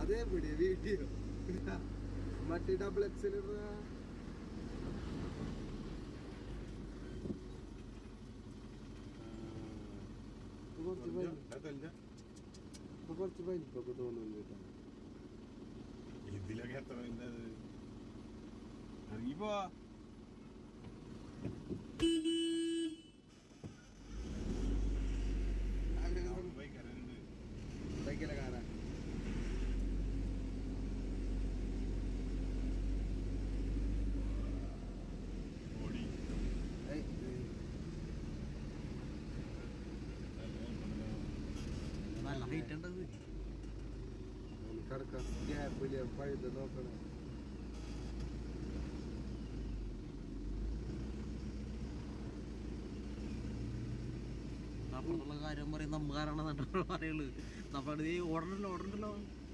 അതെവിടെ വീഡിയോ മറ്റേ double XL കുറച്ച് വലി- ഇപ്പൊ കുറച്ച് വലിപ്പൊക്കെ തോന്നുന്നു കേട്ടോ ഇതിലൊക്കെ എത്ര വലുത്? ഇറങ്ങിപ്പോ പോയി കരണ്ട് ബൈക്കിലെ കാണാൻ ഓടി ഏയ്, ഏയ്. നല്ല ഹൈറ്റ് ഉണ്ടത് ഒന്ന് കിടക്കാം ഗ്യാപ്പില് പഴുത് നോക്കണം അപ്പുറത്തുള്ള കാര്യം പറയും നമ്മ കാരണം പറയുള്ളു നമ്മുടെ ഈ ഓടണ്ടല്ലോ ഓടണ്ടല്ലോ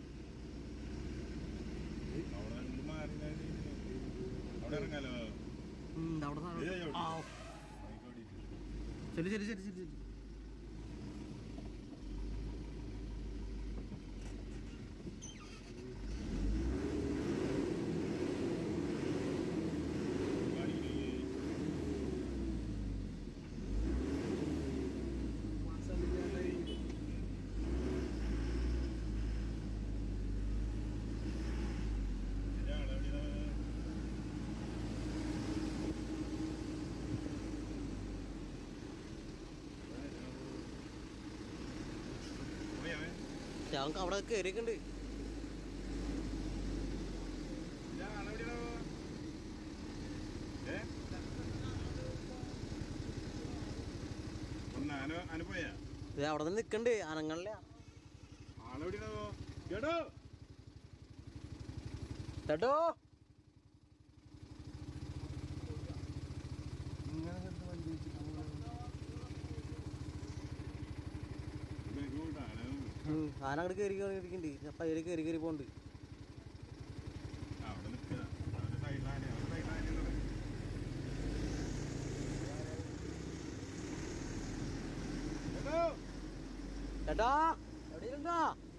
അവിടെ അങ്ങോട്ട് മാറി കഴിഞ്ഞ് അവിടെ ഇറങ്ങാലോ ഉം, അവിടെ സാധനം- ഏയ്, അവിടെ. ആ, ബൈക്ക് ഓടിയിട്ട്. ശരി ശരി ശരി ശരി ശരി ബൈക്കില് ഇയാള് എവിടെയാ? പോയാവേ? ഞങ്ങൾക്ക് അവിടെ കയറിയൊക്കെയുണ്ട് ഇയാള് എവിടെയാ? ഏ? ഒന്ന് അനു അനുപോയാ ഇത് അവിടെ നിന്ന് നിക്കണ്ട് അനങ്ങളില്ല ആളെവിടെയാണോ കേട്ടോ കേട്ടോ ഇങ്ങനെ കിടന്ന് വണ്ടി വെച്ചിട്ട് പോകുന്നത്. ഇങ്ങോട്ടാണ് ആന അങ്ങോട്ട് കയറി കയറിയിരിക്കുന്നുണ്ട് അപ്പം അതിൽ കയറി കയറി പോണ്ട് അവിടെ നിൽക്കുക അവരുടെ സൈഡിലാണ് അവരുടെ സൈഡിലാണ് കേട്ടോ ചേട്ടാ എവിടെയുണ്ടാ